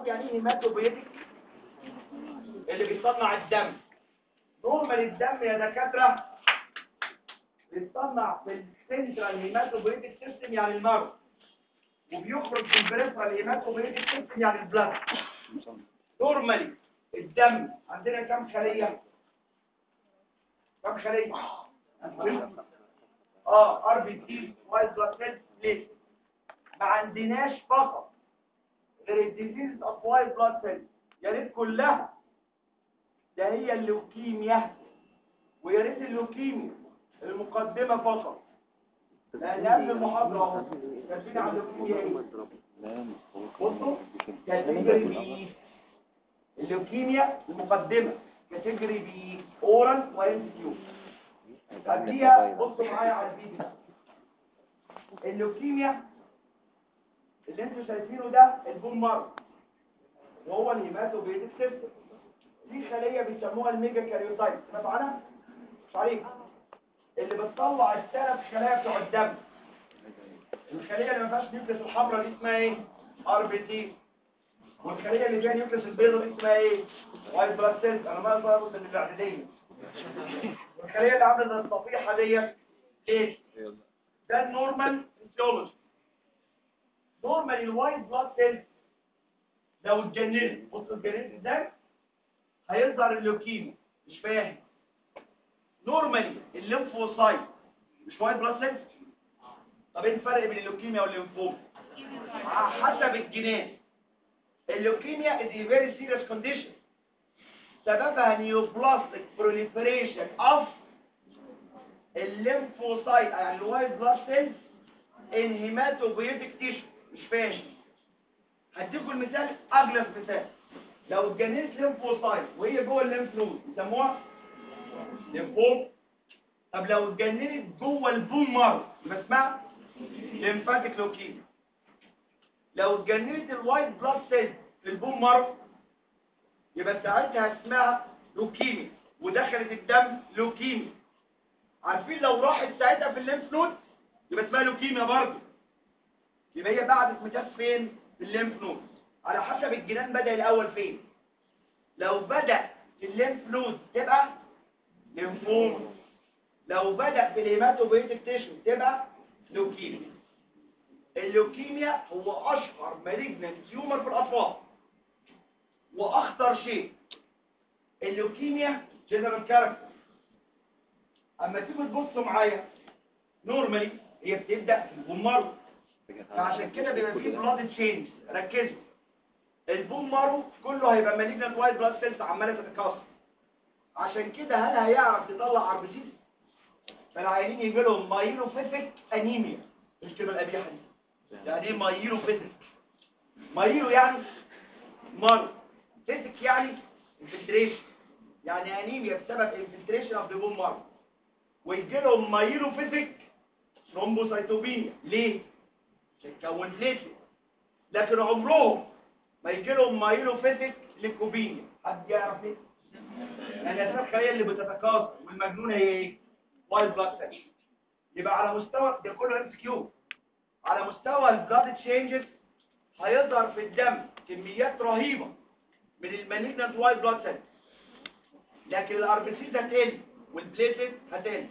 تعرفوا يعني ايه هيماتوبيتك اللي بيصنع الدم نورمال الدم يا دكاتره بيتصنع في السنترال هيماتوبيتك سيستم يعني المرض وبيخرج في البريفرال هيماتوبيتك سيستم يعني البلاد نورمالي الدم عندنا كم خليه كم خليه اه ار بي سي وايت بلاد سيلز ليه ما عندناش فقط غير الديزيز اوف وايت بلاد سيلز يا ريت كلها ده هي اللوكيميا ويا ريت اللوكيميا المقدمه فقط لان قبل المحاضره اهو كاتبين على اللوكيميا ايه بصوا كاتيجوري بي اللوكيميا المقدمه كاتيجوري بي اورال وام كيو قبليها بصوا معايا على الفيديو ده. اللوكيميا اللي انتوا شايفينه ده البون مارو وهو الهيماتوبيتك سيستم دي خليه بيسموها الميجا كاريوتايب سمعتوا عنها مش عليك اللي بتطلع الثلاث خلايا بتوع الدم الخليه اللي ما فيهاش نيوكليس الحمراء دي اسمها ايه ار بي تي والخليه اللي فيها نيوكليس البيضاء دي اسمها ايه وايت بلاد سيلز انا ما ضربت من الاعداديه والخليه اللي عامله زي الصفيحه ديت ايه ده النورمال فيسيولوجي نورمال الوايت بلاد سيلز لو اتجننت بص اتجننت ازاي هيظهر اللوكيميا مش فاهم نورمالي الليمفوسايت مش وايت بلاد سيلز طب ايه الفرق بين اللوكيميا والليمفوما حسب الجينات اللوكيميا is a very serious condition سببها neoplastic proliferation of الليمفوسايت يعني الوايت بلاد سيلز in hematopoietic tissue مش فاهم هديكم المثال اغلب مثال لو اتجننت ليمفوسايت وهي جوه الليمف نود يسموها ليمفوم طب لو اتجننت جوه البون مارو يبقى اسمها ليمفاتيك لوكيميا لو اتجننت الوايت بلاد سيلز في البون مارو يبقى ساعتها اسمها لوكيميا ودخلت الدم لوكيميا عارفين لو راحت ساعتها في الليمف نود يبقى اسمها لوكيميا برضه يبقى هي بعد ميتاس فين في الليمف نود على حسب الجنان بدأ الاول فين لو بدأ في الليمف نود تبقى ليمفوم لو بدأ في الهيماتوبيتك تيشو تبقى لوكيميا اللوكيميا هو اشهر مالجنانت تيومر في الاطفال واخطر شيء اللوكيميا جنرال كاركتر اما تيجوا تبصوا معايا نورمالي هي بتبدا في البومارو فعشان كده بيبقى فيه بلاد تشينج ركزوا البون مارو كله هيبقى مالجنت وايت بلاد سيلز عماله تتكاثر عشان كده هل هيعرف يطلع اربسيس فالعيانين يجي لهم مايلوفيتك انيميا مش كده القبيحه دي يعني ايه مايلوفيتك مايلو يعني مارو فيتك يعني انفلتريشن يعني انيميا بسبب انفلتريشن اوف ذا بون مارو ويجي لهم مايلوفيتك ثرومبوسايتوبينيا ليه عشان تكون بليتلت لكن عمرهم ما يجي لهم مايلوفيتك ليكوبينيا حد يعرف ليه لان اساس الخليه اللي بتتكاثر والمجنون هي ايه وايت بلاد سيل يبقى على مستوى ده كله ام كيو على مستوى البلاد تشينجز هيظهر في الدم كميات رهيبه من المالجنت وايت بلاد سيل لكن الار بي سي هتقل والبليتلت هتقل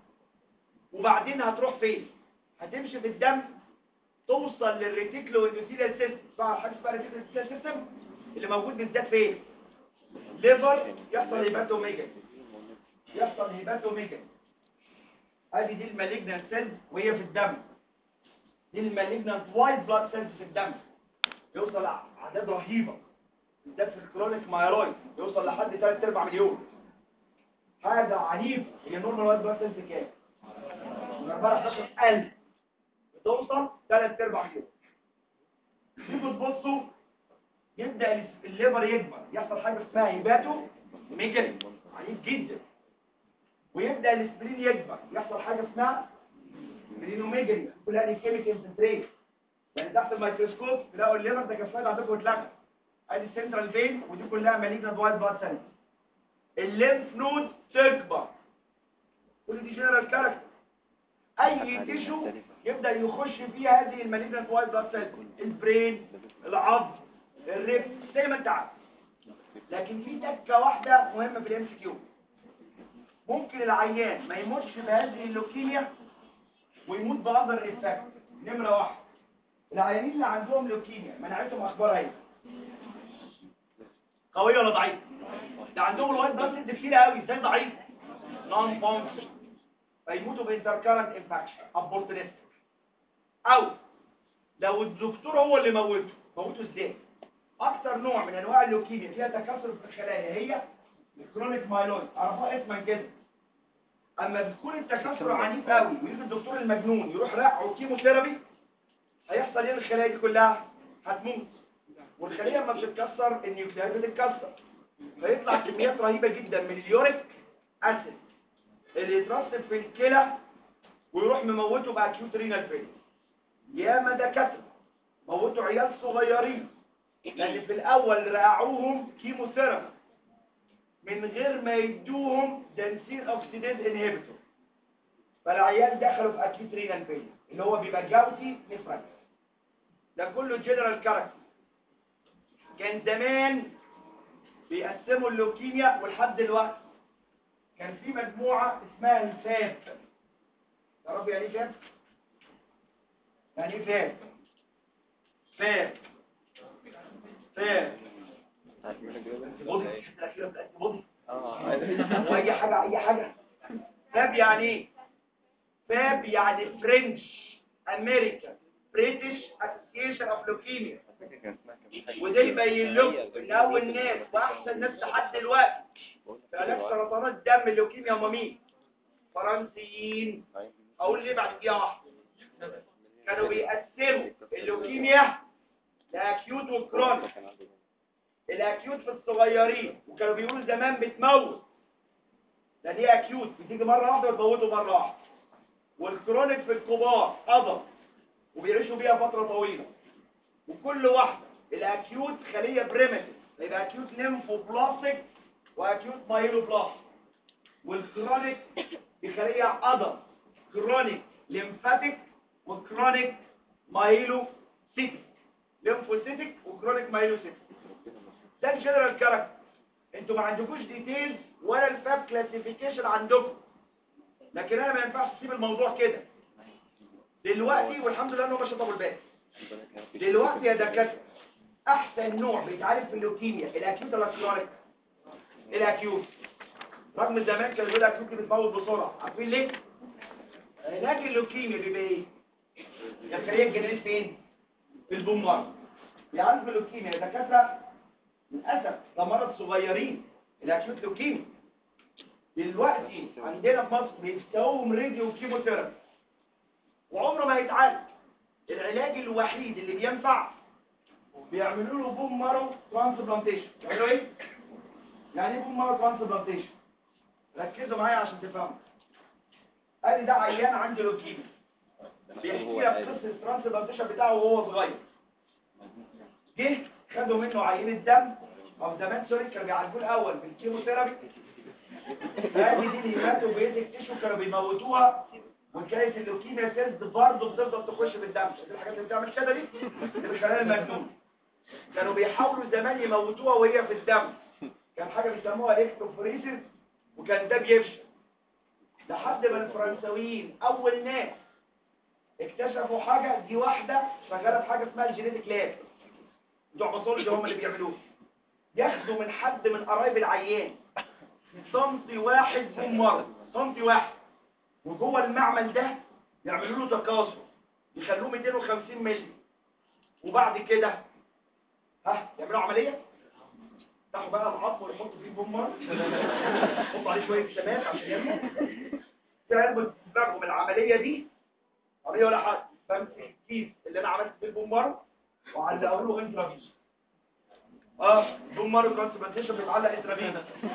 وبعدين هتروح فين هتمشي في الدم توصل للريتيكلو اندوثيليال سيستم بقى حاجه اسمها ريتيكلو اندوثيليال سيستم اللي موجود بالذات فين ليفر يحصل هيباتوميجا يحصل هيباتوميجا ادي دي المالجنانت سيلز وهي في الدم دي المالجنانت وايت بلاد سيلز في الدم يوصل اعداد رهيبه بالذات في الكرونيك مايرويد يوصل لحد 3 4 مليون حاجه عنيفه هي نورمال وايت بلاد سيلز كام؟ من 14000 بتوصل 3 4 مليون تيجوا تبصوا يبدا الليفر يكبر يحصل حاجه اسمها هيباتو ميجالي عنيف جدا ويبدا الاسبرين يكبر يحصل حاجه اسمها برينوميجالي كلها دي كيميك انفلتريت يعني تحت الميكروسكوب تلاقوا الليفر ده كفايه عندكم اتلغى ادي السنترال فين ودي كلها مالجنت وايت بلاد سيلز الليمف نود تكبر كل دي جنرال كاركتر اي تيشو يبدا يخش فيها هذه المالجنت وايت بلاد سيلز البرين العظم الريب زي ما انت عارف لكن في تكه واحده مهمه في الام سي كيو ممكن العيان ما يموتش بهذه اللوكيميا ويموت باذر افكت نمره واحد العيانين اللي عندهم لوكيميا مناعتهم اخبارها ايه قويه ولا ضعيفه ده عندهم الوايت بلاد سيلز كتير قوي ازاي ضعيف نون فانكشن فيموتوا بانتركارنت انفكشن ابورتنست او لو الدكتور هو اللي موته موته ازاي اكتر نوع من انواع اللوكيميا فيها تكاثر في الخلايا هي الكرونيك مايلويد عرفوها اسما كده اما بتكون التكاثر عنيف قوي ويجي الدكتور المجنون يروح راقعه كيموثيرابي هيحصل ايه الخلايا دي كلها هتموت والخليه لما بتتكسر النيوكليات بتتكسر فيطلع كميات رهيبه جدا من اليوريك اسيد اللي يترسب في الكلى ويروح مموته باكيوت رينال فيلير ياما دكاتره موتوا عيال صغيرين لان في الاول رقعوهم كيموثيرابي من غير ما يدوهم دنسين اوكسيديز انهبيتور فالعيال دخلوا في اكيوت رينال فيلير اللي هو بيبقى جاوتي نفرت ده كله جنرال كاركتر كان زمان بيقسموا اللوكيميا ولحد دلوقتي كان في مجموعة اسمها الفاب يا رب يعني ايه فاب؟ يعني ايه فاب؟ فاب فاب بودي الحتة الأخيرة بتاعت بودي هو أي حاجة أي حاجة فاب يعني ايه؟ فاب يعني فرنش أمريكا بريتش اسوسيشن اوف لوكيميا وده يبين لكم ان اول ناس واحسن ناس لحد دلوقتي في علاج سرطانات الدم اللوكيميا هم مين؟ فرنسيين اقول ليه بعد دقيقه واحده كانوا بيقسموا اللوكيميا لاكيوت وكرونيك الاكيوت في الصغيرين وكانوا بيقولوا زمان بتموت ده دي اكيوت بتيجي مره واحده وتموته مره واحده والكرونيك في الكبار قضى وبيعيشوا بيها فتره طويله وكل واحده الاكيوت خليه بريمتيف يبقى اكيوت ليمفوبلاستيك واكيوت مايلوبلاستيك والكرونيك دي خليه عضل كرونيك ليمفاتيك وكرونيك مايلوسيتيك ليمفوسيتيك وكرونيك مايلوسيتيك ده الجنرال كاركتر انتوا ما عندكوش ديتيلز ولا الفاب كلاسيفيكيشن عندكم لكن انا ما ينفعش اسيب الموضوع كده دلوقتي والحمد لله انه مش طب الباقي دلوقتي يا دكاتره احسن نوع بيتعالج في اللوكيميا الاكيوت ولا الكرونيك الاكيوت رغم زمان كان بيقول الاكيوت دي بتموت بسرعه عارفين ليه علاج اللوكيميا بيبقى ايه يا خليه الجنين فين في البومار بيعالجوا اللوكيميا يا دكاتره للاسف ده مرض صغيرين الاكيوت لوكيميا دلوقتي عندنا في مصر بيستوهم راديو كيموثيرابي وعمره ما هيتعالج العلاج الوحيد اللي بينفع بيعملوا له بوم مارو ترانسبلانتيشن يعملوا ايه يعني ايه بوم مارو ترانسبلانتيشن ركزوا معايا عشان تفهموا ادي ده عيان عنده لوكيميا بيحكي لك قصه الترانسبلانتيشن بتاعه وهو صغير جه خدوا منه عينه دم او زمان سوري كانوا بيعالجوه الاول بالكيموثيرابي هذه دي اللي ماتوا بيتك تيشو كانوا بيموتوها وكانت اللوكيميا سيلز برضه بتفضل تخش في الدم شايف الحاجات اللي بتعمل كده دي اللي بتخليها المجنون كانوا بيحاولوا زمان يموتوها وهي في الدم كان حاجه بيسموها الكتروفوريسيس وكان ده بيفشل لحد ما الفرنساويين اول ناس اكتشفوا حاجه دي واحده شغاله في حاجه اسمها الجينيتك لاب بتوع باثولوجي هم اللي بيعملوه ياخدوا من حد من قرايب العيان سنتي واحد من مرض سنتي واحد وجوه المعمل ده يعملوا له تكاثر يخلوه 250 مللي وبعد كده ها يعملوا عمليه يفتحوا بقى العظم ويحطوا فيه بومر يحطوا عليه شويه سماد عشان يعمل تعمل دماغهم العمليه دي عمليه ولا حاجه بمسك الكيس اللي انا عملت فيه البومر وعلقه له انترافيز اه بومر ترانسبلانتيشن بيتعلق انترافيز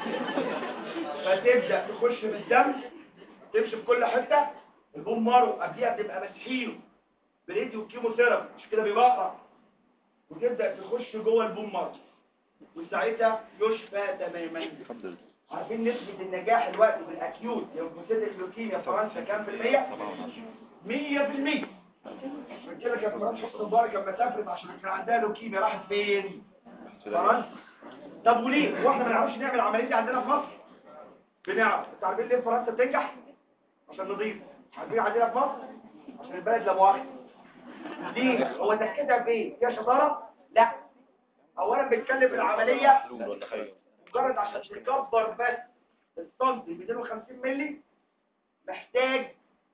فتبدا تخش بالدم تمشي في كل حته البوم مارو قبليها بتبقى مسحيله بريديو كيموثيرابي مش كده بيبقى وتبدا تخش جوه البوم مارو وساعتها يشفى تماما عارفين نسبة النجاح الوقت بالاكيوت لمفسدة لوكيميا فرنسا كام في المية؟ مية في المية عشان كده كانت مرات حسن مبارك لما سافرت عشان كان عندها لوكيميا راحت فين؟ فرنسا طب وليه واحنا ما نعرفش نعمل العمليه دي عندنا في مصر بنعرف انتوا عارفين ليه فرنسا بتنجح عشان نضيف عارفين عندنا في مصر عشان البلد لا مؤاخذه ليه هو تركيزها في ايه فيها شطاره لا اولا بنتكلم في العمليه مجرد عشان تكبر بس السنتي 250 مللي محتاج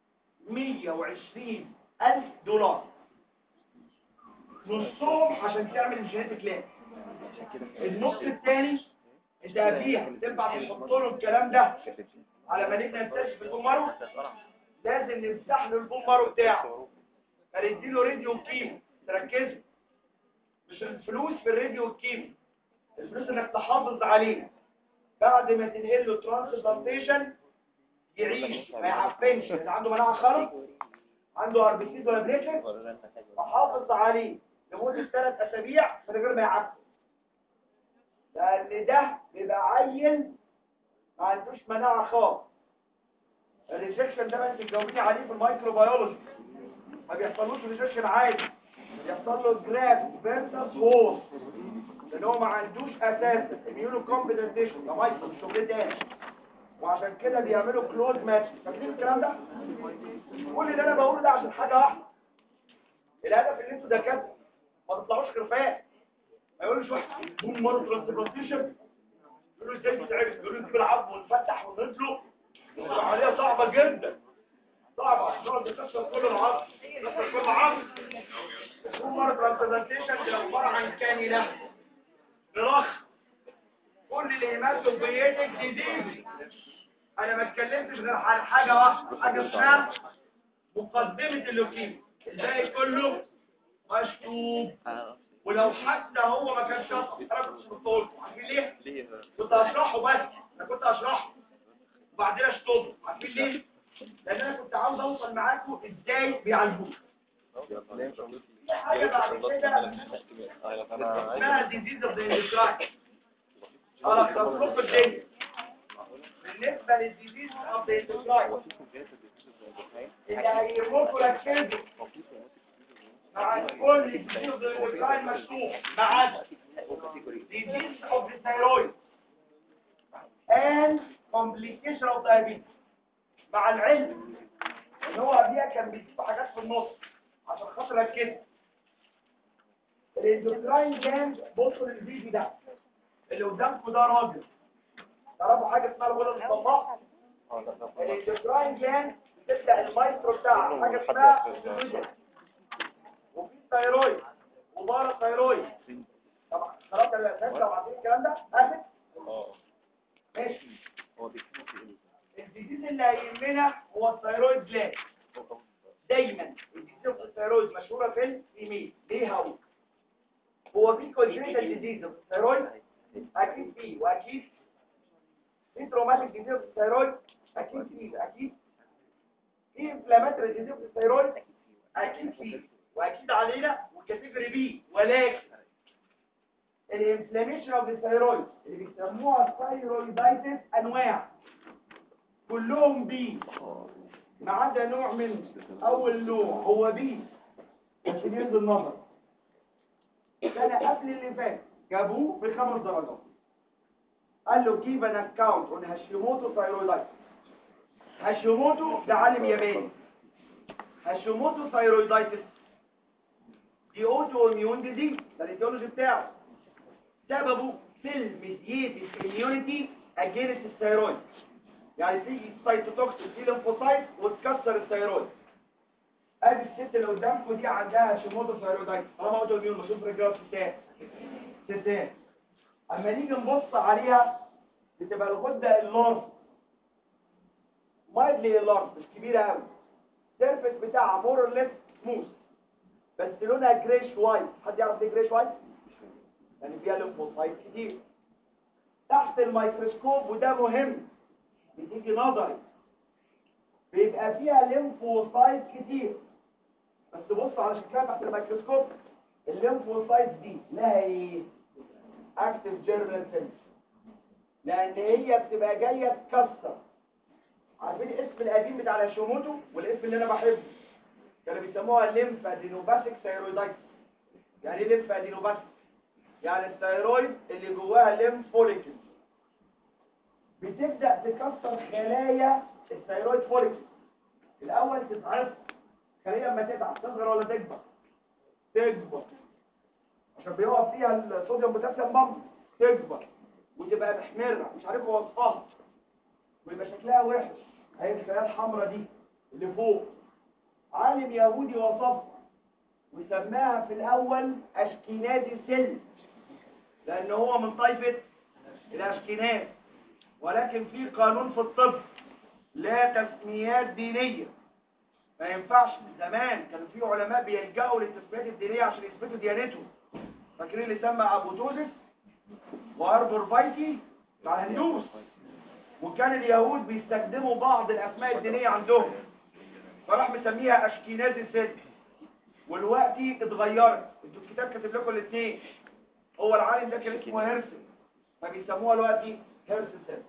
120 ألف دولار نصهم عشان تعمل الجينيتك لاب النص الثاني انت قبليها تنفع تحط له الكلام ده على ما نبدا نكتشف البومارو لازم نمسح له البومارو بتاعه فنديله راديو وكيمو تركزوا مش الفلوس في الراديو والكيمو الفلوس انك تحافظ عليه بعد ما تنقل له ترانسبلانتيشن يعيش ما يعفنش اللي عنده مناعه خالص عنده اربيسيد ولا بليتلت احافظ عليه لمده ثلاث اسابيع من غير ما يعفن لان ده بيبقى عيل ما عندوش مناعه خالص الريجكشن ده انت تجاوبيني عليه في الميكروبيولوجي ما بيحصلوش ريجكشن عادي بيحصل له جراف فيرسس ووز لان هو ما عندوش اساس اميونو كومبنسيشن ده مايكرو مش شغل تاني وعشان كده بيعملوا كلوز ماتش فاكرين الكلام ده كل اللي انا بقوله ده عشان حاجه واحده الهدف ان انتوا دكاتره ما تطلعوش خرفان ما يقولوش واحد بوم مره ترانسبلانتيشن يقولوا ازاي بتتعمل يقولوا نجيب العظم ونفتح وننزله العمليه صعبه جدا صعبه نقعد نكسر كل العظم نكسر كل عظم بوم مره ترانسبلانتيشن دي عباره عن كانيلا رخ كل الهيماتوبيتك ديزيز انا ما اتكلمتش غير عن حاجه واحده حاجه اسمها مقدمه اللوكيميا الباقي كله مشطوب ولو حتى هو ما كانش شاطر انا كنت بقول عارفين ليه كنت اشرحه بس انا كنت اشرحه وبعدين اشطبه عارفين ليه لان انا كنت عاوز اوصل معاكم ازاي بيعالجوه في حاجه بعد كده اسمها ديزيز اوف ذا اندوكراين انا خلصت في الدنيا بالنسبه للديزيز اوف ذا اندوكراين اللي هيرموكوا ركزوا مع كل ديزيز اوف ذا اندوكراين مشروع ما عدا ديزيز اوف ذا ثايرويد and complication of diabetes مع العلم ان هو قبليها كان بيجيب حاجات في النص عشان خاطر ركز الاندوكراين جاند بصوا للفيديو ده اللي قدامكم ده راجل تعرفوا حاجه اسمها الغدد الصماء الاندوكراين جاند بتبدا المايسترو بتاعها حاجه اسمها الفيجن وفي ثايرويد وبارا ثايرويد طبعا خلاص الناس لو عارفين الكلام ده قافل ماشي الديزيز اللي هيهمنا هو الثايرويد جلاند دايما الديزيز اوف الثايرويد مشهوره في الايميل ليه هقول هو في كونجنتال ديزيز اوف الثايرويد اكيد فيه واكيد في تروماتيك ديزيز اوف الثايرويد اكيد فيه اكيد في انفلاماتوري ديزيز اوف الثايرويد اكيد فيه واكيد علينا والكاتيجوري بي ولكن الانفلاميشن اوف الثايرويد اللي بيسموها الثايرويدايتس انواع كلهم بي ما عدا نوع منه اول نوع هو بي عشان ينزل نظر سنة قبل اللي فات جابوه بخمس درجات قال له كيف ان اكاونت اون هاشيموتو ثايرويدايتس هاشيموتو ده عالم ياباني هاشيموتو ثايرويدايتس دي اوتو اميون ديزيز ده الايديولوجي بتاعه سببه سيل ميدييتد اميونيتي اجينست الثايرويد يعني تيجي سايتوتوكسين في ليمفوسايت وتكسر الثايرويد ادي الست اللي قدامكم دي عندها هاشيموتو ثايرويدايتس طالما اوتو اميون بشوف رجاله ستات ستات اما نيجي نبص عليها بتبقى الغده اللارج مايدلي اللارج مش كبيره قوي السيرفيس بتاعها مور اور ليس سموث بس لونها جريش وايت حد يعرف ايه جريش وايت يعني فيها ليمفوسايت كتير تحت الميكروسكوب وده مهم بتيجي نظري بيبقى فيها ليمفوسايت كتير بس بص على شكلها تحت الميكروسكوب الليمفوسايت دي لها ايه اكتف جيرمال سيلز لان هي بتبقى جايه تكسر عارفين الاسم القديم بتاع الهاشيموتو والاسم اللي انا بحبه كانوا بيسموها ليمفادينوباثيك ثايرويدايتس يعني ايه ليمفادينوباثيك يعني الثيرويد اللي جواها ليمف فوليكل بتبدأ تكسر خلايا الثيرويد فوليكل الأول تتعرف خلية لما تتعب تصغر ولا تكبر تكبر عشان بيقف فيها الصوديوم بوتاسيوم بامب تكبر وتبقى محمرة مش عارف اوصفها ويبقى شكلها وحش هي الخلايا الحمراء دي اللي فوق عالم يهودي وصفها وسماها في الأول أشكينازي سيل لأن هو من طائفة الأشكيناز ولكن في قانون في الطب لا تسميات دينية ما ينفعش زمان كانوا في علماء بيلجأوا للتسميات الدينية عشان يثبتوا ديانتهم فاكرين اللي سمى أبوتوزس وأربور فايتي مع الهندوس وكان اليهود بيستخدموا بعض الأسماء الدينية عندهم فراح مسميها أشكينازي سيل والوقتي اتغيرت انتوا الكتاب كاتب لكم الاثنين هو العالم ده كان اسمه هيرسل فبيسموها دلوقتي هيرسل سيل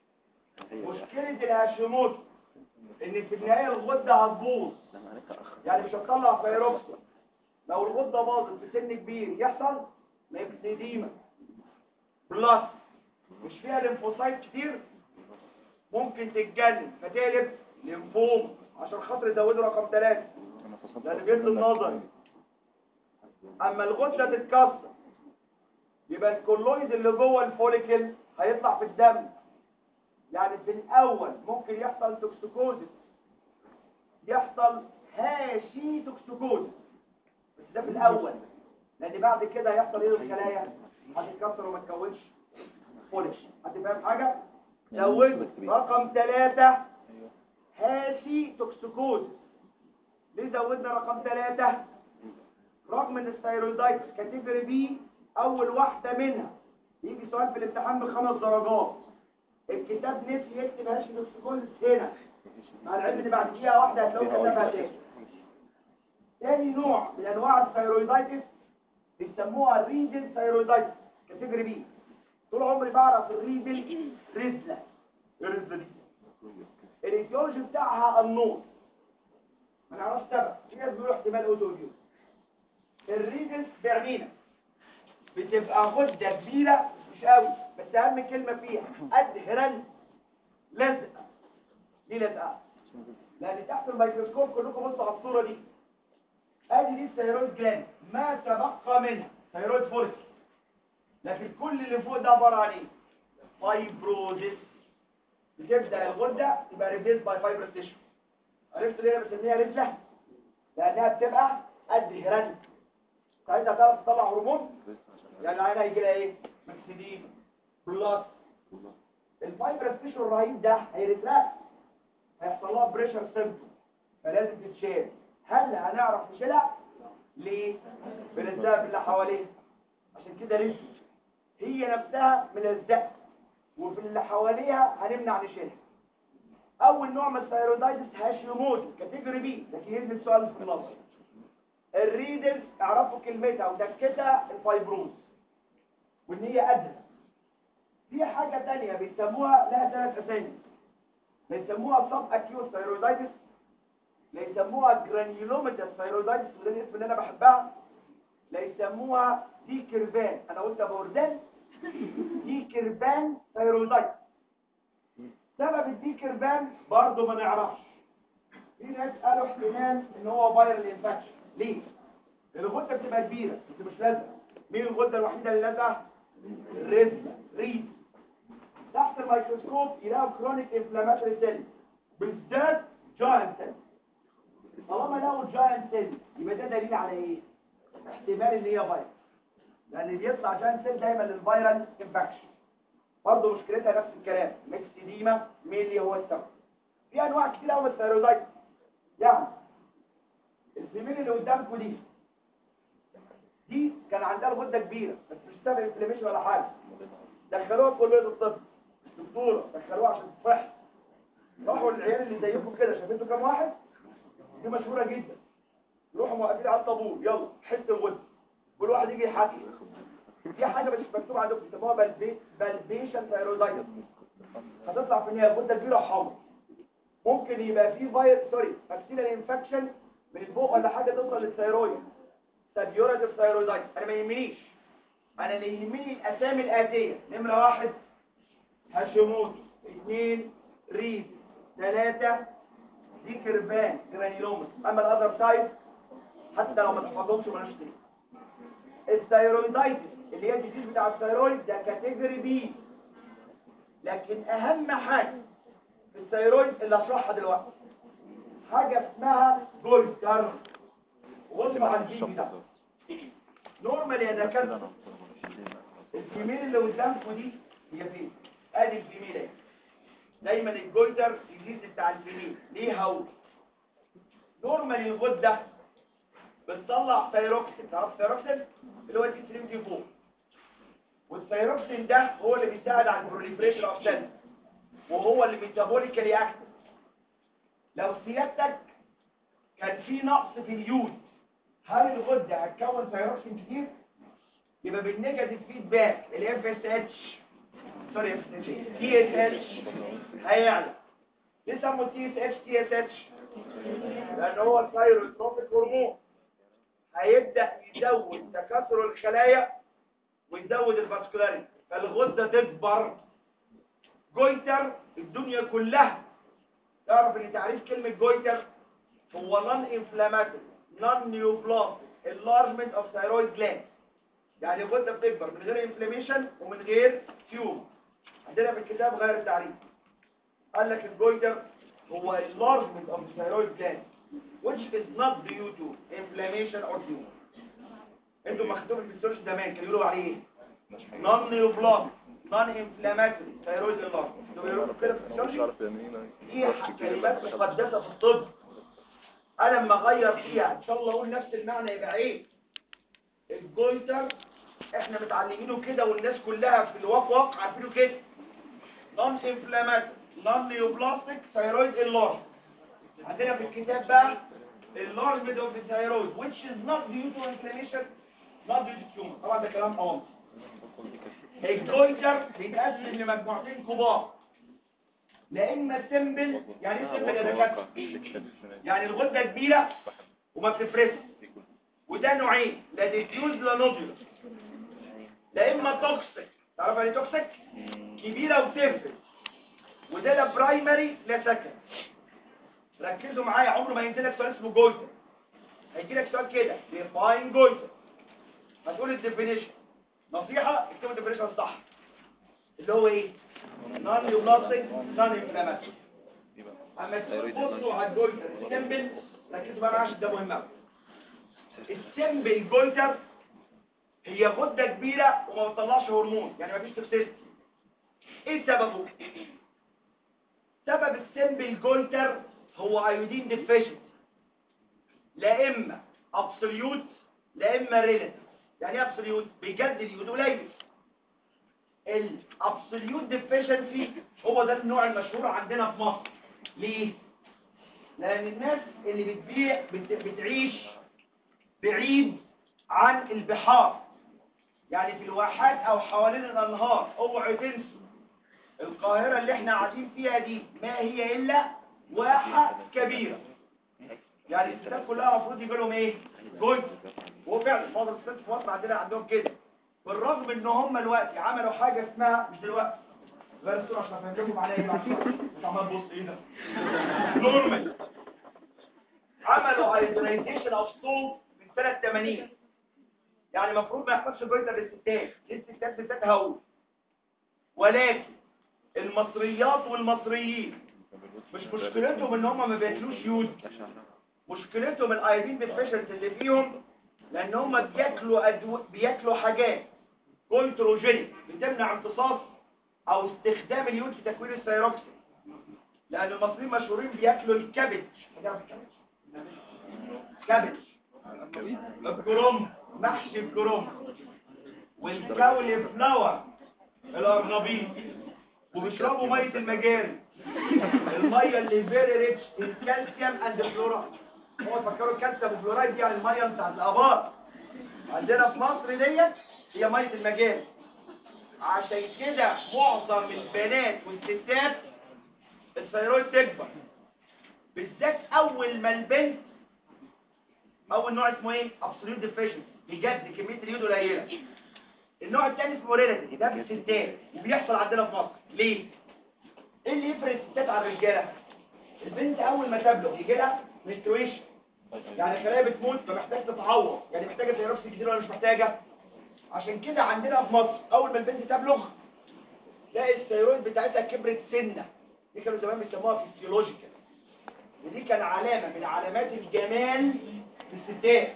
مشكلة الهاشيموتو ان في النهاية الغدة هتبوظ يعني مش هتطلع فيروكسون لو الغدة باظت في سن كبير يحصل ميكسيديما بلس مش فيها ليمفوسايت كتير ممكن تتجنن فتقلب ليمفوم عشان خاطر يزودوا رقم ثلاثة لان بيبدو النظري اما الغدة تتكسر يبقى الكولويد اللي جوه الفوليكل هيطلع في الدم يعني في الاول ممكن يحصل توكسيكوزيس يحصل هاشي توكسيكوزيس بس ده في الاول لان بعد كده هيحصل ايه الخلايا هتتكسر وما تكونش فوليك هتفهم حاجه زود رقم ثلاثة هاشي توكسيكوزيس ليه زودنا رقم ثلاثة رغم ان الثيرويدايتس كاتيجوري بي اول واحدة منها يجي سؤال في الامتحان بخمس درجات الكتاب نسي يكتب هاشي توكسيكوزيس هنا مع العلم ان بعد دقيقة واحدة هتلاقوا كتبها تاني تاني نوع من انواع الثيرويدايتس بيسموها الريدل ثيرويدايتس كاتيجوري بي طول عمري بعرف الريدل رزلة ايه الرزلة دي الايديولوجي بتاعها النور ما نعرفش سبب في ناس بيقولوا احتمال اوتوجيو الريدل بعمينا بتبقى غدة كبيرة مش قوي بس اهم كلمة فيها ادهرن لزقة ليه لزقة؟ لان تحت الميكروسكوب كلكم بصوا على الصورة دي ادي دي الثيرويد جلاند ما تبقى منها ثيرويد فوليك لكن كل اللي فوق ده عباره عن ايه فايبروزيس بتبدا الغده تبقى ريبليس باي فايبر تيشو عرفت ليه انا بسميها رجله لانها بتبقى قد هرن ساعتها تعرف تطلع هرمون يعني العين هيجي لها ايه مكسدين بلس الفايبر تيشو الرهيب ده هيرتراكت هيحصل لها بريشر سيمبتوم فلازم تتشال هل هنعرف نشيلها ليه بنلزقها باللي حواليها عشان كده رجل هي نفسها ملزقه وفي اللي حواليها هنمنع نشيلها اول نوع من الثيرويدايتس هاشيموتو كاتيجوري بي لكن ينزل سؤال في النص الريدرز اعرفوا كلمتها ودكتها الفايبروز وان هي قدر في حاجه تانية بيسموها لها ثلاث اسامي بيسموها سب اكيوت ثيرويدايتس لا يسموها جرانيولوميتال ثيرويدايتس وده الاسم اللي انا بحبها لا يسموها دي كيرفان انا قلت ابو وردان دي كيرفان ثيرويدايتس سبب الدي كيرفان برضه ما نعرفش في ناس قالوا احتمال ان هو فايرال انفكشن ليه الغده بتبقى كبيره بس مش لازقه مين الغده الوحيده اللي لازقه الرزله ريد تحت الميكروسكوب يلاقوا كرونيك انفلاماتوري سيل بالذات جاينت سيل طالما لقوا جاينت سيل يبقى ده دليل على ايه احتمال ان هي فيروس لان بيطلع جاينت سيل دايما للفيرال انفكشن برضه مشكلتها نفس الكلام ميكسيديما ميلي هو السبب في انواع كتير قوي من الثيرويدايت يعني الزميل اللي قدامكم دي دي كان عندها الغده كبيره بس مش سبب انفلاميشن ولا حاجه دخلوها كليه الطب دكتوره دخلوها عشان تصح راحوا للعيال اللي زيكم كده شايفينتوا كام واحد دي مشهوره جدا يروحوا موقفين على الطابور يلا حس الغده كل واحد يجي يحكي في حاجه مش مكتوبه عندكم بيسموها بلبي بلبيشن ثيرويدايتس هتطلع في النهايه غده كبيره وحمر ممكن يبقى في فيروس سوري بكتيريال انفكشن من البوق ولا حاجه توصل للثيرويد سبيوراتيف ثيرويدايتس انا ما يهمنيش انا اللي يهمني الاسامي الاتيه نمره واحد هاشيموتو اثنين ريد ثلاثة دي كربان جرانيلومس اما الاذر تايب حتى لو ما تحفظهمش مالوش تاني الثيرويدايتس اللي هي الديزيز بتاع الثيرويد ده كاتيجوري بي لكن اهم حاجه في الثيرويد اللي هشرحها دلوقتي حاجه اسمها جولتر وبصوا على الجين ده نورمال يا دكاتره الفيميل اللي قدامكم دي هي فين ادي الفيميل اهي دايما الجولتر الجيز بتاع الفيميل ليه هو نورمال الغده بتطلع ثيروكسين تعرف ثيروكسين اللي هو التي 3 تي 4 والثيروكسين ده هو اللي بيساعد على البروليفريشن اوف سيلز وهو اللي ميتابوليكالي اكتف لو سيادتك كان في نقص في اليود هل الغده هتكون ثيروكسين كتير يبقى بالنيجاتيف فيدباك الاف اس اتش سوري اف اس اتش تي اس اتش هيعلى ليه سموا تي اس اتش تي اس اتش لان هو الثيروتروفيك هرمون هيبدا يزود تكاثر الخلايا ويزود الفاسكولاريتي فالغده تكبر جويتر الدنيا كلها تعرف ان تعريف كلمه جويتر هو نون انفلاماتوري نون نيوبلاستيك enlargement of thyroid gland يعني الغده بتكبر من غير انفلاميشن ومن غير تيوب عندنا في الكتاب غير التعريف قال لك الجويتر هو enlargement of the thyroid gland which is not due to inflammation or tumor انتوا مكتوب في السيرش زمان كانوا يقولوا عليه ايه non neoplastic non inflammatory thyroid enlargement انتوا بيقولوا كده في السيرش دي كلمات مقدسة في الطب انا لما اغير فيها ان شاء الله اقول نفس المعنى يبقى ايه الجويتر احنا متعلمينه كده والناس كلها في الواقع عارفينه كده نون انفلاماتوري نون نيوبلاستيك ثايرويد انلارج عندنا في الكتاب بقى enlargement of the thyroid which is not due to inflammation not due to tumor طبعا ده كلام قوامي الجويتر بيتقسم لمجموعتين كبار لا اما سمبل يعني ايه سمبل يا دكاتره يعني الغده كبيره وما بتفرزش وده نوعين لا ديفيوز لا نودولر لا اما توكسيك تعرف يعني توكسيك كبيره وتفرز وده لا برايمري لا سكند ركزوا معايا عمره ما ينزل لك سؤال اسمه جويتر هيجي لك سؤال كده ديفاين جويتر هتقول الديفينيشن نصيحه اكتبوا الديفينيشن الصح اللي هو ايه نون يوبلاستيك نون انفلاماتوري اما تبصوا على الجويتر السمبل ركزوا بقى معايا عشان ده مهم قوي السمبل جويتر هي غده كبيره وما بتطلعش هرمون يعني مفيش توكسيستي ايه سببه سبب السمبل جويتر هو ايودين ديفيشنت لا اما ابسوليوت لا اما ريلاتيف يعني ايه ابسوليوت بيجدد اليود قليل الابسوليوت ديفيشنسي هو ده النوع المشهور عندنا في مصر ليه لان الناس اللي بتبيع بت... بتعيش بعيد عن البحار يعني في الواحات او حوالين الانهار اوعوا تنسوا القاهره اللي احنا قاعدين فيها دي ما هي الا واحه كبيره يعني الستات كلها المفروض يجي لهم ايه جزء وهو فعلا معظم الستات في مصر عندنا عندهم كده بالرغم ان هم دلوقتي عملوا حاجه اسمها مش دلوقتي غير الصوره عشان افهمكم عليها ايه عشان مش عمال تبص ايه ده نورمال عملوا ايزوليشن اوف ستول من سنه 80 يعني المفروض ما يحصلش جويتر للستات للستات بالذات هقول ولكن المصريات والمصريين مش مشكلتهم ان هم ما بياكلوش يود مشكلتهم الايودين ديفيشنت اللي فيهم لان هم بياكلوا أدو... بياكلوا حاجات كونتروجينيك بتمنع امتصاص او استخدام اليود في تكوين الثيروكسين لان المصريين مشهورين بياكلوا الكبد كبد الكرنب محشي الكرنب والكول فلاور الارنبيط وبيشربوا ميه المجاري الميه اللي فيري ريتش الكالسيوم اند فلورايد هو فكروا الكالسيوم والفلورايد دي يعني الميه بتاعت الابار عندنا في مصر ديت هي ميه المجاري عشان كده معظم البنات والستات الثيرويد تكبر بالذات اول ما البنت اول نوع اسمه ايه ابسوليوت ديفيشن بجد كميه اليود قليله النوع الثاني اسمه ريلاتيف ده في الستات وبيحصل عندنا في مصر ليه ايه اللي يفرق الستات عن الرجاله البنت اول ما تبلغ يجي لها منسترويشن يعني خلايا بتموت فمحتاج تتعوض يعني محتاجه تيروكس كتير ولا مش محتاجه عشان كده عندنا في مصر اول ما البنت تبلغ تلاقي الثيرويد بتاعتها كبرت سنه دي كانوا زمان بيسموها فيسيولوجيكال ودي كان علامه من علامات الجمال في الستات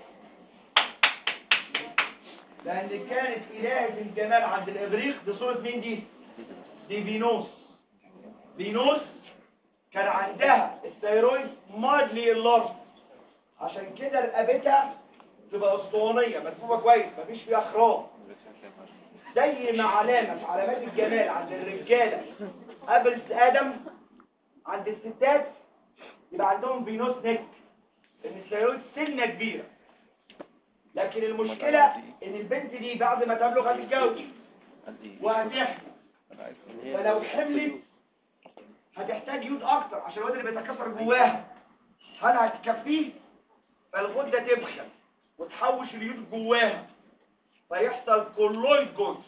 لان كانت الهه الجمال عند الاغريق دي صوره مين دي دي فينوس فينوس كان عندها الثيرويد مادلي اللارج عشان كده رقبتها تبقى اسطوانيه مدفوفه كويس مفيش فيها خرام زي ما علامه من علامات الجمال عند الرجاله قبل ادم عند الستات يبقى عندهم فينوس نيك ان الثيرويد سنه كبيره لكن المشكله ان البنت دي بعد ما تبلغ هتتجوز وهتحمل فلو حملت هتحتاج يود اكتر عشان الواد اللي بيتكسر جواها هل هتكفيه فالغده تبخل وتحوش اليود جواها فيحصل كولويد جوز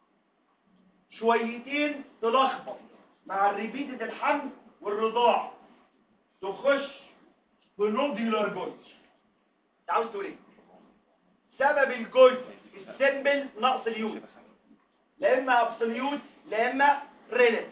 شويتين تلخبط مع الريبيتة الحمل والرضاع تخش بنوديولار جوز عاوز تقول ايه سبب الجوز السمبل نقص اليود لا اما ابسوليوت لا اما ريلاتيف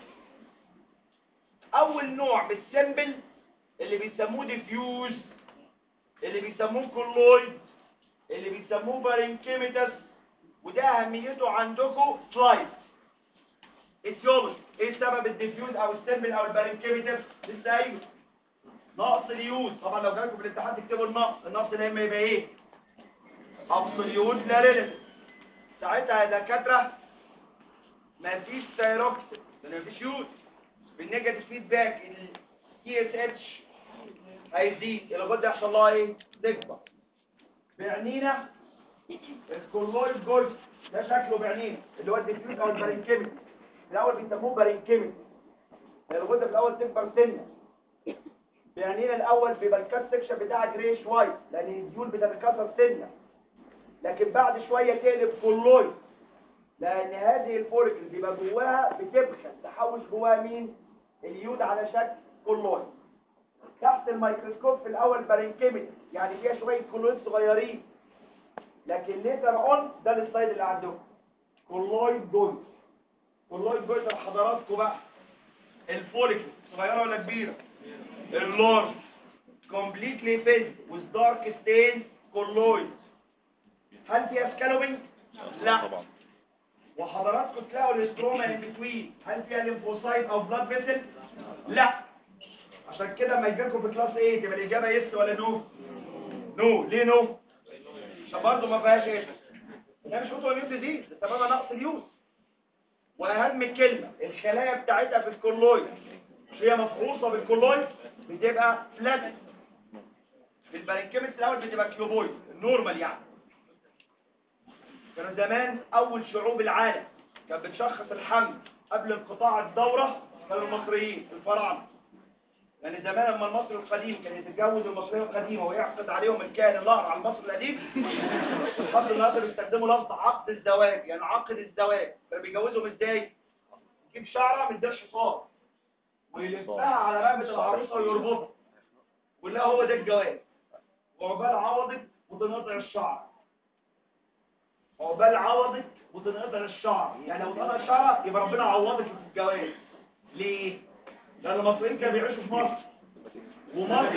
اول نوع من السمبل اللي بيسموه ديفيوز اللي بيسموه كولويد اللي بيسموه بارينكيميتس وده اهميته عندكم سلايد اتيولوجي ايه سبب الديفيوز او السمبل او البارينكيميتس لسه ايوه نقص اليود طبعا لو جالكم في الامتحان تكتبوا النقص النقص ده اما يبقى ايه ابسوليوت لا ريلاتيف ساعتها يا دكاتره مفيش ثيروكسين لان مفيش يود بالنيجاتيف فيدباك التي اس اتش هيزيد الغده يحصل لها ايه تكبر بعنينا الكولويد جولف ده شكله بعنينا اللي هو الديفيوز او البارينكيميك في الاول بيسموه بارينكيميك الغده في الاول تكبر سنه بعنينا الاول بيبقى الكات سكشن بتاعها جريش وايت لان الديول بتتكسر سنه لكن بعد شويه تقلب كولويد لان هذه الفوركل بيبقى جواها بتبخل تحوش جواها مين اليود على شكل كولويد تحت الميكروسكوب في الاول بارينكيميك يعني فيها شويه كولويد صغيرين لكن ليتر اون ده السلايد اللي عندكم كولويد جولد كولويد جولد لحضراتكم بقى الفوليكل صغيره ولا كبيره اللارج كومبليتلي فيلد with دارك ستين كولويد هل فيها سكالوبينج لا طبعا وحضراتكم تلاقوا الاستروما ان بتوين هل فيها ليمفوسايت او بلاد فيسل لا عشان كده لما يجي لكم في كلاس 8 يبقى الاجابه يس ولا نو نو ليه نو عشان برضه ما فيهاش ايه ده مش اوتو اميون ديزيز ده سببها نقص اليود واهم كلمه الخلايا بتاعتها في الكولويد مش هي مفحوصه بالكولويد بتبقى فلات في البارنكيمس الاول بتبقى كيوبويد النورمال يعني كانوا زمان اول شعوب العالم كانت بتشخص الحمل قبل انقطاع الدورة كانوا المصريين الفراعنه لان زمان لما المصري القديم كان يتجوز المصريه القديمه ويعقد عليهم الكاهن الاهر على المصري القديم لحد النهارده بيستخدموا لفظ عقد الزواج يعني عقد الزواج كانوا بيجوزهم ازاي؟ يجيب شعره من دير حصان ويلفها على رقبه العروسه ويربطها ولا هو ده الجواز وعقبال عوضت وتنقطع الشعر عقبال عوضت وتنقطع الشعر يعني لو اتقطع الشعر يبقى ربنا عوضك في الجواز ليه؟ لأن المصريين كانوا بيعيشوا في مصر ومصر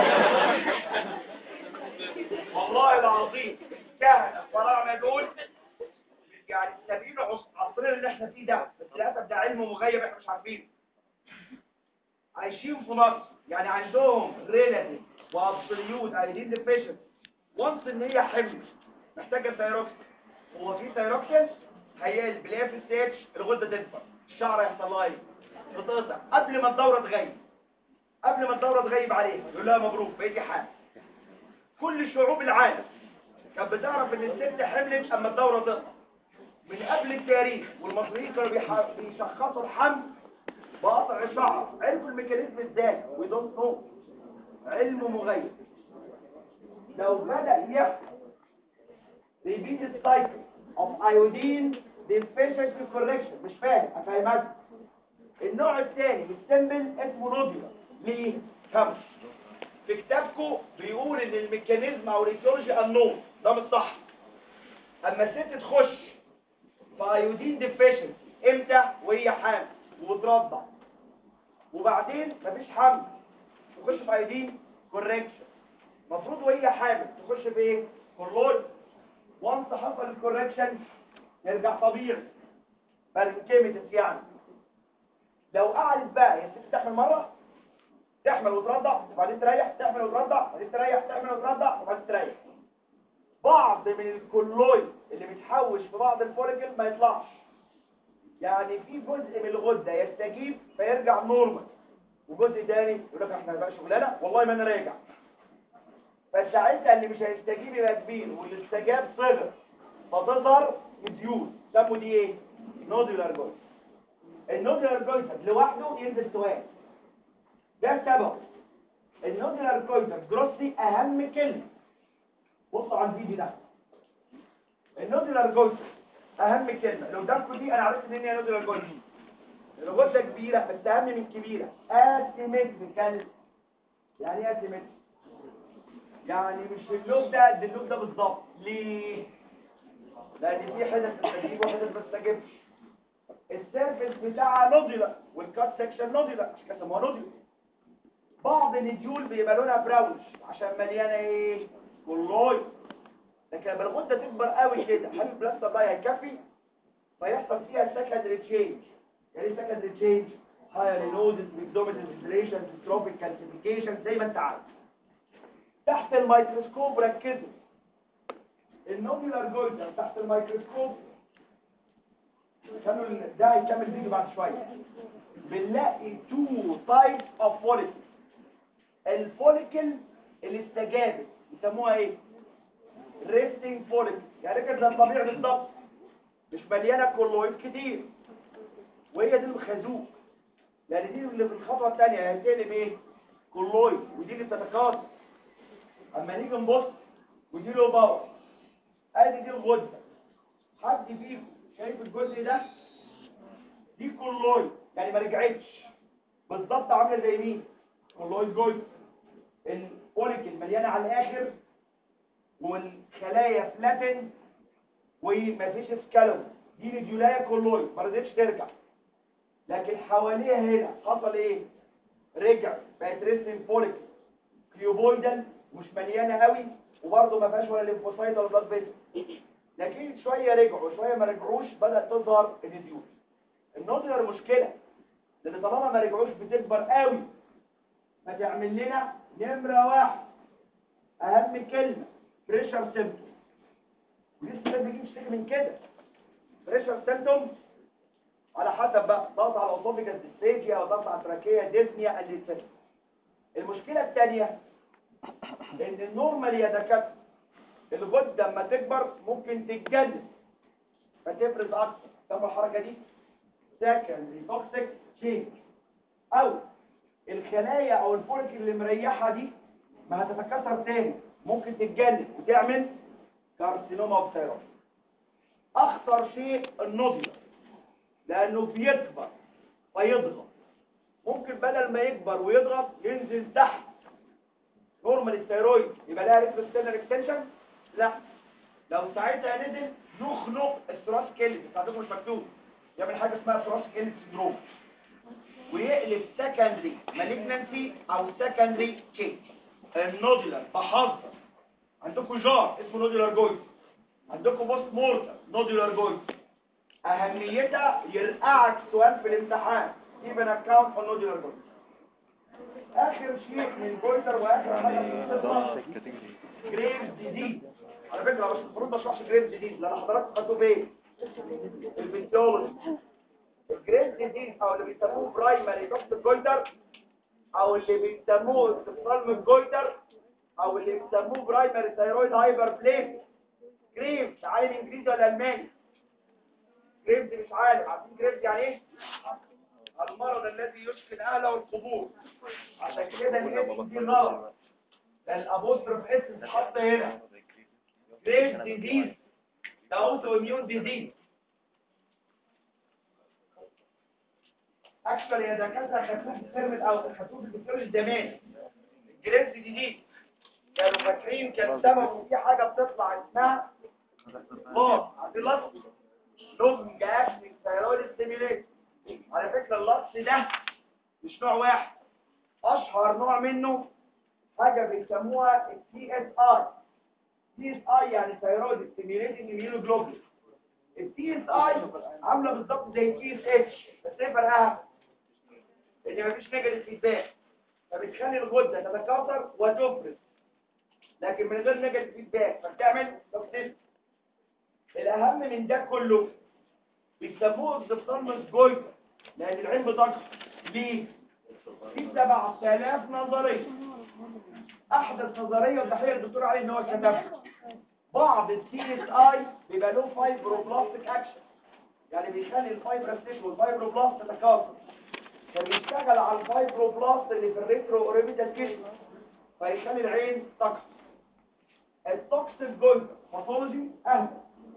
والله العظيم كهنة الفراعنة دول يعني سابقين عصرنا اللي احنا فيه ده بس للأسف ده علم مغيب احنا مش عارفينه عايشين في مصر يعني عندهم ريلاتيف وابسوليوت ايدين ديفيشن وانس ان هي حمل محتاجه ثيروكسين هو في ثيروكسين هيقلب الاف اس اتش الغده تكبر الشعر يحصل لها ايه بتقطع قبل ما الدوره تغيب قبل ما الدوره تغيب عليها يقول لها مبروك بقيتي حامل كل شعوب العالم كانت بتعرف ان الست حملت اما الدوره تقطع من قبل التاريخ والمصريين كانوا بيح- بيشخصوا الحمل بقطع الشعر عرفوا الميكانيزم ازاي وي دونت نو علم مغيب لو بدأ يحصل ريبيت السايكل of iodine deficiency correction مش فاهم افهمك النوع الثاني من السمبل اسمه نوديولار ليه؟ خمس في كتابكم بيقول ان الميكانيزم او الريتيولوجي النون ده مش صح اما الست تخش في ايودين ديفيشنسي امتى وهي حامل وترضع وبعدين مفيش حمل تخش في ايودين كوركشن المفروض وهي حامل تخش في ايه كورلويد وانس حصل الكوركشن يرجع طبيعي بالكيميتس يعني لو قعدت بقى يا ست تحمل مره تحمل وترضع وبعدين تريح تحمل وترضع وبعدين تريح تحمل وترضع وبعدين تريح بعض من الكولويد اللي بيتحوش في بعض الفوليكل ما يطلعش يعني في جزء من الغده يستجيب فيرجع نورمال وجزء تاني يقول لك احنا بقى شغلانه والله ما انا راجع فساعتها اللي مش هيستجيب يبقى كبير واللي استجاب صغر فتظهر مديول سموا دي ايه نودولار جويتر النودولار جويتر لوحده ينزل سؤال ده سبب النودولار جويتر جروسي اهم كلمه بصوا على الفيديو ده النودولار جويتر اهم كلمه لو قدامكم دي انا عرفت ان هي نودولار جويتر الغده كبيره بس اهم من كبيره اسيمتريكال يعني ايه اسيمتريك يعني مش اللوب ده قد اللوب ده بالظبط ليه لان في حتت بتستجيب وحتت ما بتستجيبش السيرفيس بتاعها نوديلا والكات سكشن نوديلا عشان كده سموها نوديلا بعض النجول بيبقى لونها براونش عشان مليانه ايه كلويد لكن لما الغده تكبر قوي كده هل البلاستر ده هيكفي فيحصل فيها سكندري تشينج يعني ايه سكندري تشينج هايالينوزس بيكزوميتس ديسليشن تروفيك كالسيفيكيشن زي ما انت عارف تحت الميكروسكوب ركزوا النودولار جويتر تحت الميكروسكوب كانوا ال- ده هيكمل فيديو بعد شويه بنلاقي تو تايبس اوف فوليكل الفوليكل اللي استجابت يسموها ايه ريستنج فوليكل يعني كده زي الطبيعي بالظبط مش مليانه كولويد كتير وهي دي الخازوق لان دي اللي في الخطوه الثانيه هتقلب ايه كولويد ودي اللي بتتكاثر اما نيجي نبص ودي له باور ادي دي الغده حد فيكم شايف الجزء ده دي كولويد يعني ما رجعتش بالظبط عامله زي مين كولويد جزء الفوليكل مليانه على الاخر والخلايا فلاتن ومفيش سكالوم دي نيديولايا كولويد ما رضتش ترجع لكن حواليها هنا حصل ايه رجع بقت ريستنج فوليكل كيوبويدال مش مليانه قوي وبرضه ما فيهاش ولا ليمفوسايت ولا بلاد فيسل لكن شويه رجعوا شويه ما رجعوش بدات تظهر النيديول النودولار مشكله لان طالما ما رجعوش بتكبر قوي فتعمل لنا نمره واحد اهم كلمه بريشر سيمتوم ولسه الناس بيجي تشتكي من كده بريشر سيمتوم على حسب بقى ضغط على الاوتوبيكال ديستيجيا او ضغط على التراكيه ديزنيا اللي المشكله الثانيه ان النورمال يا دكاتره الغده لما تكبر ممكن تتجنن فتفرز اكتر سموا الحركه دي سكندري توكسيك تشينج او الخلايا او الفولك اللي مريحه دي ما هتتكسر تاني ممكن تتجنن وتعمل كارسينوما اوف ثايرويد اخطر شيء النضج لانه بيكبر فيضغط ممكن بدل ما يكبر ويضغط ينزل تحت نورمال الثيرويد يبقى لها ريتروستينر اكستنشن لا لو ساعتها نزل نخنق الثراس كيلز عندكم مش مكتوب يعمل حاجه اسمها ثراس كيلز سندروم ويقلب سكندري مالجنانسي او سكندري تشينج النودولار بحذر عندكم جار اسمه نودولار جويد عندكم بوست مورتم نودولار جويد اهميتها يرقعك سؤال في الامتحان keep an account on nodular جويد اخر شيء من جويتر واخر حاجه في القصه جريفز ديزيز على فكره مش المفروض ما اشرحش جريفز ديزيز لان حضراتكم خدتوا فين الفيسيولوجي الجريفز ديزيز او اللي بيسموه برايمري توكسيك جويتر او اللي بيسموه استفصال من الجويتر او اللي بيسموه برايمري ثايرويد هايبر بليس جريفز عالم انجليزي ولا الماني جريفز مش عارف عارفين جريفز يعني ايه المرض الذي يسكن اهله القبور عشان كده الاسم دي غلط لان الابوستروف اس اتحط هنا جريف ديزيز ده اوتو اميون ديزيز اكشوال يا دكاتره خدوه في الترم الاول خدوه في الدكتور زمان الجريس دي كانوا فاكرين كان سبب في حاجه بتطلع اسمها لوس عارفين لوس لونج اكشن ثايرويد ستيميوليت على فكره اللوس ده مش نوع واحد اشهر نوع منه حاجه بيسموها التي اس اي تي اس اي يعني ثايرويد ستيميوليتنج اميونوجلوبولين التي اس اي عامله بالظبط زي التي اس اتش بس ايه فرقها ان مفيش نيجاتيف فيدباك فبتخلي الغده تتكاثر وتفرز لكن من غير نيجاتيف فيدباك فبتعمل توكسيس الاهم من ده كله بيسموه الزفترمس جويتر لان العين بتكسر ليه في 7000 نظريه احدث نظريه وتحيه الدكتور علي ان هو كتبها بعض السي اس اي بيبقى له فايبروبلاستيك اكشن يعني بيخلي الفايبروبلاست والفايبروبلاست تتكاثر فبيشتغل على الفايبروبلاست اللي في الريترو اوريبيتال تيشو فيخلي العين تكسر التوكسيك جولد باثولوجي اهدى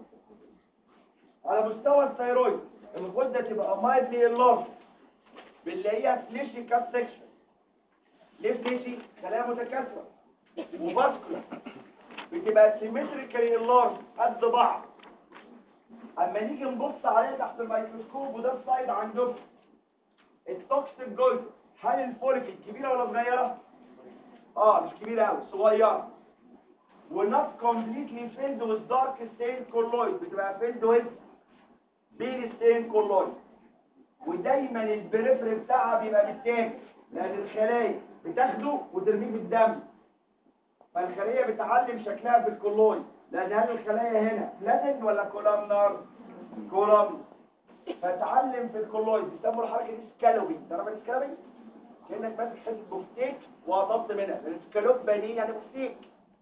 على مستوى الثيرويد الغده تبقى مايدلي اللارج بنلاقيها فليشي كات سكشن ليه فليشي خلايا متكاثره وباسكولار بتبقى سيمتريكالي اللارج قد بعض اما نيجي نبص عليها تحت الميكروسكوب وده السلايد عندكم التوكسيك جولد هل الفوليكل كبيره ولا صغيره اه مش كبيره قوي صغيره ونوت كومبليتلي فيلد وذ دارك ستين كولويد بتبقى فيلد وذ بين ستين كولويد ودايما البريفري بتاعها بيبقى بالتاني لان الخلايا بتاخده وترميه في الدم فالخليه بتعلم شكلها في الكولويد لان هل الخلايا هنا فلاتن ولا كولامنار كولامنار فتعلم في الكولويد بيسموا الحركه دي سكالوبي تعرف ايه سكالوبي كانك ماسك حته بوفتيك وقطمت منها لان السكالوب باينين يعني بوفتيك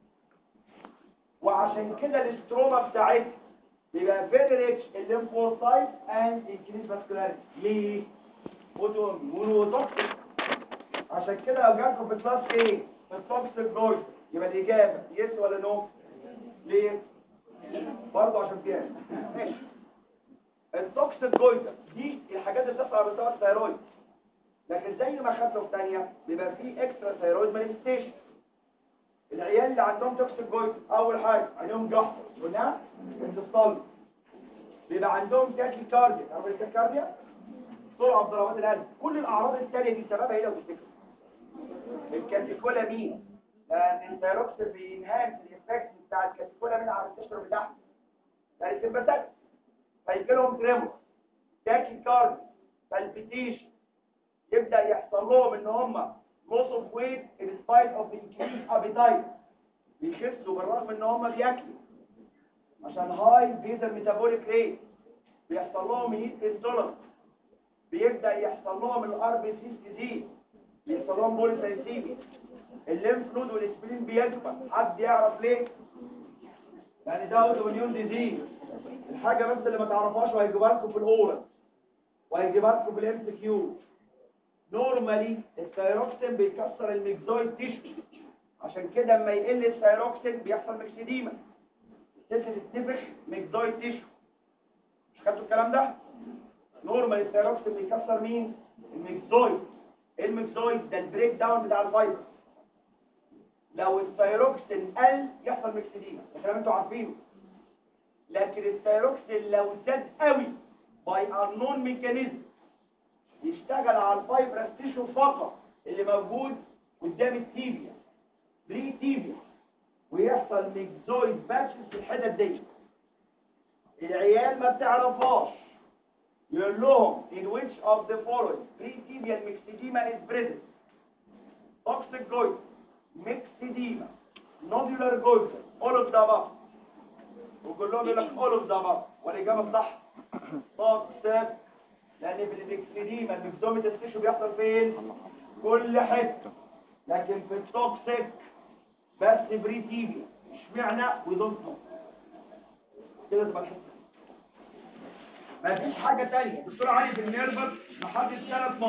وعشان كده الاستروما بتاعتها بيبقى فيري ريتش الليمفوسايت اند انكريز فاسكولاريتي ليه اوتو مونوتوكسيك عشان كده لو جاتكم في كلاس ايه في التوكسيك جويد يبقى الاجابه يس ولا نو ليه برضه عشان كده ماشي التوكسيك جويتر دي الحاجات اللي بتحصل على مستوى الثيرويد لكن زي ما خدنا في ثانيه بيبقى في اكسترا ثيرويد مانيفستيشن العيال اللي عندهم توكسيك جويتر اول حاجه عندهم جحر قلنا انتصال بيبقى عندهم تاكي كارديا عارف التاكيكارديا سرعه في ضربات القلب كل الاعراض الثانيه دي سببها ايه لو تفتكروا الكاتيكولامين لان الثيروكسين بينهاز الافكت بتاع الكاتيكولامين على السيستم بتاعهم يعني السمباتيك فيجي لهم تريمور تاكي كارد بالبيتيشن يبدا يحصل لهم ان هم لوس اوف ويت ان سبايت اوف انكريز ابيتايت بيخسوا بالرغم ان هم بياكلوا عشان هاي بيزل ميتابوليك ريت بيحصل لهم هيت انتولرنس بيبدا يحصل لهم الار بي سي تزيد بيحصل لهم بوليسايسيميا الليمف نود والاسبرين بيكبر حد يعرف ليه يعني ده اوتوميون ديزيز الحاجة بس اللي ما تعرفهاش وهيجيبها لكم في الأورال وهيجيبها لكم في الام كيو نورمالي الثيروكسين بيكسر الميكزويد تيشو عشان كده اما يقل الثيروكسين بيحصل ميكسيديما الست تتنفخ ميكزويد تيشو مش خدتوا الكلام ده نورمالي الثيروكسين بيكسر مين الميكزويد ايه الميكزويد ده البريك داون بتاع الفايبر لو الثيروكسين قل يحصل ميكسيديما الكلام انتوا عارفينه لكن الثيروكسين لو زاد قوي باي unknown ميكانيزم يشتغل على الفايبرس تيشو فقط اللي موجود قدام التيبيا بري تيبيا ويحصل ميكزويد باتشز في الحتت دي العيال ما بتعرفهاش يقول لهم in which of the following pre-tibial myxedema is present toxic goiter myxedema nodular goiter all of the above وكلهم يقول لك all of the above والإجابة الصح toxic لأن في الميكسيديما الميكزومة التيشو بيحصل فين؟ كل حتة لكن في التوكسيك بس بريتيبيا اشمعنى ودونت نو كده تبقى الحته مفيش حاجة تانية دكتور علي في النيرفس محدد ثلاث